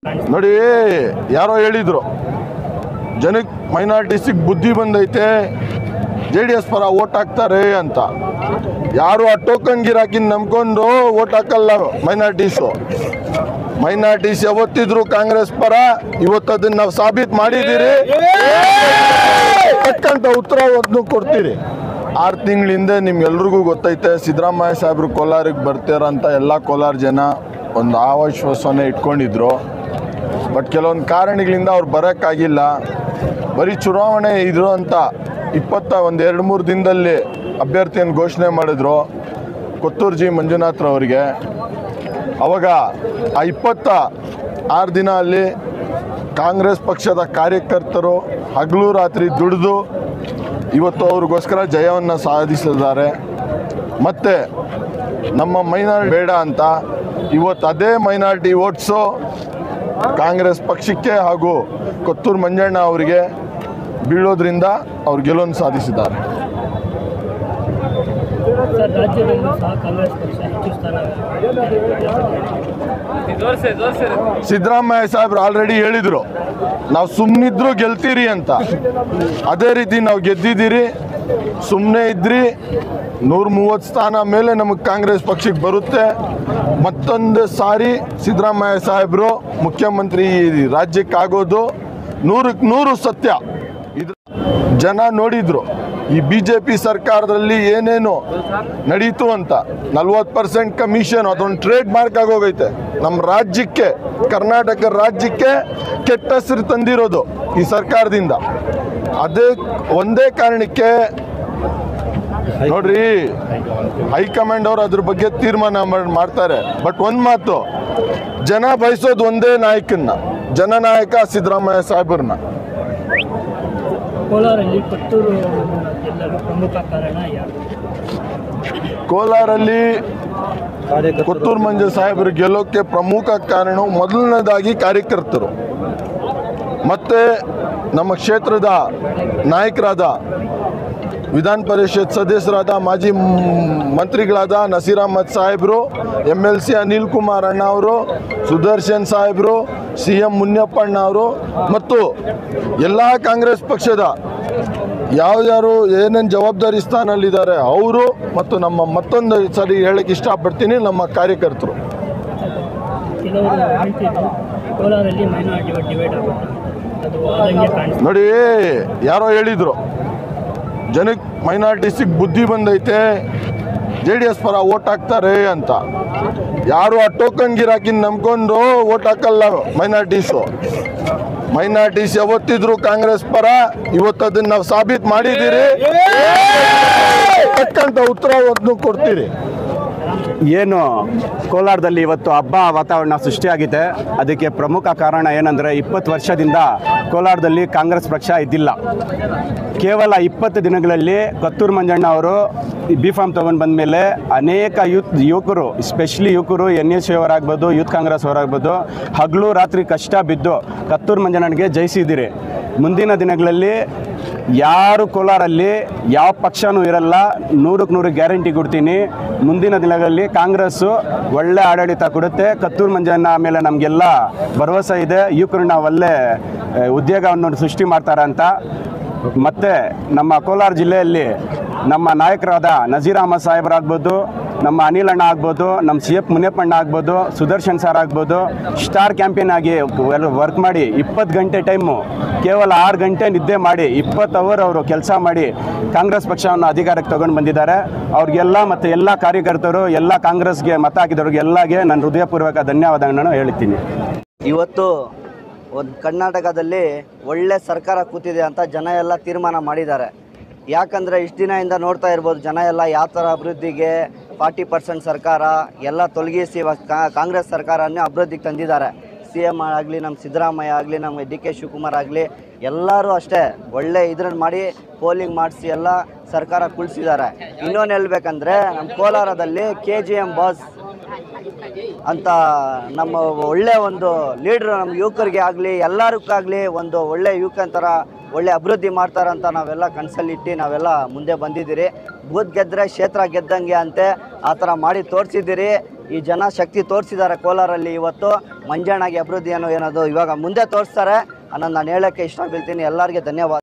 ನೋಡಿ ಯಾರೋ ಹೇಳಿದ್ರು ಜನಕ್ಕೆ ಮೈನಾರಿಟೀಸಿಗೆ ಬುದ್ಧಿ ಬಂದೈತೆ ಜೆ ಡಿ ಎಸ್ ಪರ ಓಟ್ ಹಾಕ್ತಾರೆ ಅಂತ ಯಾರು ಆ ಟೋಕನ್ ಗಿರಾಕಿನ ನಂಬ್ಕೊಂಡು ಓಟ್ ಹಾಕಲ್ಲ ಮೈನಾರಿಟೀಸು ಮೈನಾರಿಟೀಸ್ ಯಾವತ್ತಿದ್ರು ಕಾಂಗ್ರೆಸ್ ಪರ ಇವತ್ತು ಅದನ್ನ ನಾವು ಸಾಬೀತು ಮಾಡಿದ್ದೀರಿ ತಕ್ಕಂತ ಉತ್ತರ ಒಂದು ಕೊಡ್ತೀರಿ ಆರು ತಿಂಗಳ ಹಿಂದೆ ನಿಮ್ಗೆಲ್ರಿಗೂ ಗೊತ್ತೈತೆ ಸಿದ್ದರಾಮಯ್ಯ ಸಾಹೇಬ್ರು ಕೋಲಾರಿಗೆ ಬರ್ತಾರಂತ ಎಲ್ಲ ಕೋಲಾರ ಜನ ಒಂದು ಆಶ್ವಾಸನೆ ಇಟ್ಕೊಂಡಿದ್ರು ಬಟ್ ಕೆಲವೊಂದು ಕಾರಣಗಳಿಂದ ಅವ್ರು ಬರೋಕ್ಕಾಗಿಲ್ಲ ಬರೀ ಚುನಾವಣೆ ಇದ್ರು ಅಂತ ಇಪ್ಪತ್ತ ಒಂದು ಎರಡು ಮೂರು ದಿನದಲ್ಲಿ ಅಭ್ಯರ್ಥಿಯನ್ನು ಘೋಷಣೆ ಮಾಡಿದ್ರು ಕೊತ್ತೂರು ಜಿ ಮಂಜುನಾಥ್ರವರಿಗೆ ಅವಾಗ ಆ ಇಪ್ಪತ್ತ ಆರು ದಿನ ಅಲ್ಲಿ ಕಾಂಗ್ರೆಸ್ ಪಕ್ಷದ ಕಾರ್ಯಕರ್ತರು ಹಗಲು ರಾತ್ರಿ ದುಡಿದು ಇವತ್ತು ಅವ್ರಿಗೋಸ್ಕರ ಜಯವನ್ನು ಸಾಧಿಸಿದ್ದಾರೆ ಮತ್ತು ನಮ್ಮ ಮೈನಾರಿಟಿ ಬೇಡ ಅಂತ ಇವತ್ತು ಅದೇ ಮೈನಾರಿಟಿ ಓಟ್ಸು ಕಾಂಗ್ರೆಸ್ ಪಕ್ಷಕ್ಕೆ ಹಾಗೂ ಕೊತ್ತೂರು ಮಂಜಣ್ಣ ಅವರಿಗೆ ಬೀಳೋದ್ರಿಂದ ಅವ್ರು ಗೆಲುವನ್ನು ಸಾಧಿಸಿದ್ದಾರೆ ಸರ್ ರಾಜ್ಯದಲ್ಲೂ ಸಹ ಕಾಂಗ್ರೆಸ್ ಪಕ್ಷ ಹೆಚ್ಚು ಸ್ಥಾನ ಸಿದ್ದರಾಮಯ್ಯ ಸಾಹೇಬ್ರು ಆಲ್ರೆಡಿ ಹೇಳಿದರು ನಾವು ಸುಮ್ಮನಿದ್ರು ಗೆಲ್ತೀರಿ ಅಂತ ಅದೇ ರೀತಿ ನಾವು ಗೆದ್ದಿದ್ದೀರಿ ಸುಮ್ಮನೆ ಇದ್ರಿ ನೂರ ಮೂವತ್ತು ಸ್ಥಾನ ಮೇಲೆ ನಮಗೆ ಕಾಂಗ್ರೆಸ್ ಪಕ್ಷಕ್ಕೆ ಬರುತ್ತೆ ಮತ್ತೊಂದು ಸಾರಿ ಸಿದ್ದರಾಮಯ್ಯ ಸಾಹೇಬರು ಮುಖ್ಯಮಂತ್ರಿ ಈ ರಾಜ್ಯಕ್ಕಾಗೋದು ನೂರಕ್ಕೆ ನೂರು ಸತ್ಯ ಇದು ಜನ ನೋಡಿದ್ರು ಈ ಬಿ ಜೆ ಪಿ ಸರ್ಕಾರದಲ್ಲಿ ಏನೇನು ನಡೀತು ಅಂತ ನಲ್ವತ್ತು ಪರ್ಸೆಂಟ್ ಕಮಿಷನ್ ಅದೊಂದು ಟ್ರೇಡ್ ಮಾರ್ಕ್ ಆಗೋಗೈತೆ ನಮ್ಮ ರಾಜ್ಯಕ್ಕೆ ಕರ್ನಾಟಕ ರಾಜ್ಯಕ್ಕೆ ಕೆಟ್ಟ ಹೆಸರು ತಂದಿರೋದು ಈ ಸರ್ಕಾರದಿಂದ ಅದೇ ಒಂದೇ ಕಾರಣಕ್ಕೆ ನೋಡ್ರಿ ಹೈಕಮಾಂಡ್ ಅವರು ಅದ್ರ ಬಗ್ಗೆ ತೀರ್ಮಾನ ಮಾಡ್- ಮಾಡ್ತಾರೆ ಬಟ್ ಒಂದು ಮಾತು ಜನ ಬಯಸೋದು ಒಂದೇ ನಾಯಕನ್ನ ಜನನಾಯಕ ಸಿದ್ದರಾಮಯ್ಯ ಸಾಹೇಬ್ರನ್ನ ಕೋಲಾರಲ್ಲಿ ಕೊತ್ತೂರು ಗೆಲ್ಲಲು ಪ್ರಮುಖ ಕಾರಣ ಯಾರು ಕೋಲಾರಲ್ಲಿ ಕೊತ್ತೂರು ಮಂಜು ಸಾಹೇಬರು ಗೆಲ್ಲೋಕ್ಕೆ ಪ್ರಮುಖ ಕಾರಣ ಮೊದಲನೇದಾಗಿ ಕಾರ್ಯಕರ್ತರು ಮತ್ತೆ ನಮ್ಮ ಕ್ಷೇತ್ರದ ನಾಯಕರಾದ ವಿಧಾನ ಪರಿಷತ್ ಸದಸ್ಯರಾದ ಮಾಜಿ ಮ್- ಮಂತ್ರಿಗಳಾದ ನಸೀರ್ ಅಹಮದ್ ಸಾಹೇಬರು M L C Anil Kumar ಅಣ್ಣ ಅವರು ಸುದರ್ಶನ್ ಸಾಹೇಬರು ಸಿ ಎಂ ಮುನಿಯಪ್ಪಣ್ಣ ಅವರು ಮತ್ತು ಎಲ್ಲ ಕಾಂಗ್ರೆಸ್ ಪಕ್ಷದ ಯಾವ್ಯಾರು ಏನೇನು ಜವಾಬ್ದಾರಿ ಸ್ಥಾನಲ್ಲಿದ್ದಾರೆ ಅವರು ಮತ್ತು ನಮ್ಮ ಮತ್ತೊಂದು ಸರಿ ಹೇಳಕ್ಕೆ ಇಷ್ಟಪಡ್ತೀನಿ ನಮ್ಮ ಕಾರ್ಯಕರ್ತರು ಕೆಲವರು ಹೇಳ್ತಿದ್ರು ಕೋಲಾರಲ್ಲಿ ಮೈನಾರಿಟಿ ಡಿವೈಡ್ ಆಗುತ್ತೆ ಅದು ಆದಂಗೆ ಕಾಣಿಸ್ತು ನೋಡಿ ಯಾರೋ ಹೇಳಿದ್ರು ಜನಕ್ಕೆ ಮೈನಾರಿಟೀಸಿಗೆ ಬುದ್ಧಿ ಬಂದೈತೆ ಜೆ ಡಿ ಎಸ್ ಪರ ಓಟ್ ಹಾಕ್ತಾರೆ ಅಂತ ಯಾರು ಆ ಟೋಕನ್ ಗಿರಾಕಿನ ನಂಬ್ಕೊಂಡು ಓಟ್ ಹಾಕಲ್ಲ ಮೈನಾರಿಟೀಸು ಮೈನಾರಿಟೀಸ್ ಯಾವತ್ತಿದ್ರು ಕಾಂಗ್ರೆಸ್ ಪರ ಇವತ್ತು ಅದನ್ನ ನಾವು ಸಾಬೀತು ಮಾಡಿದ್ದೀರಿ ತಕ್ಕಂತ ಉತ್ತರ ಒಂದು ಕೊಡ್ತೀರಿ ಏನು ಕೋಲಾರದಲ್ಲಿ ಇವತ್ತು ಹಬ್ಬ ವಾತಾವರಣ ಸೃಷ್ಟಿಯಾಗಿದೆ ಅದಕ್ಕೆ ಪ್ರಮುಖ ಕಾರಣ ಏನಂದರೆ ಇಪ್ಪತ್ತು ವರ್ಷದಿಂದ ಕೋಲಾರದಲ್ಲಿ ಕಾಂಗ್ರೆಸ್ ಪಕ್ಷ ಇದ್ದಿಲ್ಲ ಕೇವಲ ಇಪ್ಪತ್ತು ದಿನಗಳಲ್ಲಿ ಕತ್ತೂರು ಮಂಜಣ್ಣ ಅವರು ಬಿ ಫಾರ್ಮ್ ತೊಗೊಂಡು ಬಂದ ಮೇಲೆ ಅನೇಕ ಯೂತ್ ಯುವಕರು ಸ್ಪೆಷಲಿ ಯುವಕರು ಎನ್ ಎಸ್ ಅವರಾಗ್ಬೋದು ಯೂತ್ ಕಾಂಗ್ರೆಸ್ ಅವರಾಗ್ಬೋದು ಹಗಲು ರಾತ್ರಿ ಕಷ್ಟ ಬಿದ್ದು ಕತ್ತೂರು ಮಂಜಣ್ಣನಿಗೆ ಜಯಿಸಿದ್ದೀರಿ ಮುಂದಿನ ದಿನಗಳಲ್ಲಿ ಯಾರು ಕೋಲಾರಲ್ಲಿ ಯಾವ ಪಕ್ಷನೂ ಇರಲ್ಲ ನೂರಕ್ಕೆ ನೂರು ಗ್ಯಾರಂಟಿ ಕೊಡ್ತೀನಿ ಮುಂದಿನ ದಿನಗಳಲ್ಲಿ ಕಾಂಗ್ರೆಸ್ಸು ಒಳ್ಳೆ ಆಡಳಿತ ಕೊಡುತ್ತೆ ಕತ್ತೂರು ಮಂಜಣ್ಣ ಮೇಲೆ ನಮಗೆಲ್ಲ ಭರವಸೆ ಇದೆ ಯುವಕರನ್ನ ಒಳ್ಳೆ ಆ, ಉದ್ಯೋಗವನ್ನು ಸೃಷ್ಟಿ ಮಾಡ್ತಾರೆ ಅಂತ ಮತ್ತು ನಮ್ಮ ಕೋಲಾರ ಜಿಲ್ಲೆಯಲ್ಲಿ ನಮ್ಮ ನಾಯಕರಾದ ನಜೀರ್ ಅಹಮದ್ ಸಾಹೇಬರಾಗ್ಬೋದು ನಮ್ಮ ಅನಿಲ್ ಅಣ್ಣ ಆಗ್ಬೋದು ನಮ್ಮ ಸಿ ಎಫ್ ಮುನಿಯಪ್ಪಣ್ಣ ಆಗ್ಬೋದು ಸುದರ್ಶನ್ ಸರ್ ಆಗ್ಬೋದು ಸ್ಟಾರ್ ಕ್ಯಾಂಪೇನ್ ಆಗಿ ವರ್ಕ್ ಮಾಡಿ ಇಪ್ಪತ್ತು ಗಂಟೆ ಟೈಮು ಕೇವಲ ಆರು ಗಂಟೆ ನಿದ್ದೆ ಮಾಡಿ ಇಪ್ಪತ್ತು ಅವರ್ ಅವರು ಕೆಲಸ ಮಾಡಿ ಕಾಂಗ್ರೆಸ್ ಪಕ್ಷವನ್ನು ಅಧಿಕಾರಕ್ಕೆ ತಗೊಂಡು ಬಂದಿದ್ದಾರೆ ಅವ್ರಿಗೆಲ್ಲ ಮತ್ತು ಎಲ್ಲ ಕಾರ್ಯಕರ್ತರು ಎಲ್ಲ ಕಾಂಗ್ರೆಸ್ಗೆ ಮತ ಹಾಕಿದವ್ರಿಗೆ ಎಲ್ಲಗೆ ನನ್ನ ಹೃದಯಪೂರ್ವಕ ಧನ್ಯವಾದಗಳನ್ನು ಹೇಳ್ತೀನಿ ಇವತ್ತು ಒಂದು ಕರ್ನಾಟಕದಲ್ಲಿ ಒಳ್ಳೆ ಸರ್ಕಾರ ಕೂತಿದೆ ಅಂತ ಜನ ಎಲ್ಲ ತೀರ್ಮಾನ ಮಾಡಿದ್ದಾರೆ ಯಾಕಂದರೆ ಇಷ್ಟು ದಿನದಿಂದ ನೋಡ್ತಾ ಇರ್ಬೋದು ಜನ ಎಲ್ಲ ಯಾವ ಥರ ಅಭಿವೃದ್ಧಿಗೆ ಫಾರ್ಟಿ ಪರ್ಸೆಂಟ್ ಸರ್ಕಾರ ಎಲ್ಲ ತೊಲಗಿಸಿ ಇವಾಗ ಕಾ- ಕಾಂಗ್ರೆಸ್ ಸರ್ಕಾರನೇ ಅಭಿವೃದ್ಧಿಗೆ ತಂದಿದ್ದಾರೆ ಸಿ ಎಮ್ ಆಗಲಿ ನಮ್ಮ ಸಿದ್ದರಾಮಯ್ಯ ಆಗಲಿ ನಮ್ಮ ಡಿ ಕೆ ಶಿವಕುಮಾರ್ ಆಗಲಿ ಎಲ್ಲರೂ ಅಷ್ಟೇ ಒಳ್ಳೆ ಇದ್ರನ್ನ ಮಾಡಿ ಪೋಲಿಂಗ್ ಮಾಡಿಸಿ ಎಲ್ಲ ಸರ್ಕಾರ ಕುಳಿಸಿದ್ದಾರೆ ಇನ್ನೊಂದು ಹೇಳ್ಬೇಕಂದ್ರೆ ನಮ್ಮ ಕೋಲಾರದಲ್ಲಿ ಕೆ ಜಿ ಎಮ್ ಬಸ್ ಅಂತ ನಮ್ಮ ಒಳ್ಳೆ ಒಂದು ಲೀಡ್ರ್ ನಮ್ಮ ಯುವಕರಿಗೆ ಆಗಲಿ ಎಲ್ಲರಿಗಾಗಲಿ ಒಂದು ಒಳ್ಳೆ ಯುವಕಂತರ ಒಳ್ಳೆ ಅಭಿವೃದ್ಧಿ ಮಾಡ್ತಾರಂತ ನಾವೆಲ್ಲ ಕನಸಲ್ಲಿಟ್ಟು ನಾವೆಲ್ಲ ಮುಂದೆ ಬಂದಿದ್ದೀರಿ ಬೂತ್ ಗೆದ್ದರೆ ಕ್ಷೇತ್ರ ಗೆದ್ದಂಗೆ ಅಂತೆ ಆ ಥರ ಮಾಡಿ ತೋರಿಸಿದ್ದೀರಿ ಈ ಜನ ಶಕ್ತಿ ತೋರಿಸಿದ್ದಾರೆ ಕೋಲಾರಲ್ಲಿ ಇವತ್ತು ಮಂಜಣ್ಣಗೆ ಅಭಿವೃದ್ಧಿ ಅನ್ನೋ ಏನದು ಇವಾಗ ಮುಂದೆ ತೋರಿಸ್ತಾರೆ ಅನ್ನೋದು ನಾನು ಹೇಳೋಕ್ಕೆ ಇಷ್ಟ ಬೀಳ್ತೀನಿ ಎಲ್ಲರಿಗೆ ಧನ್ಯವಾದ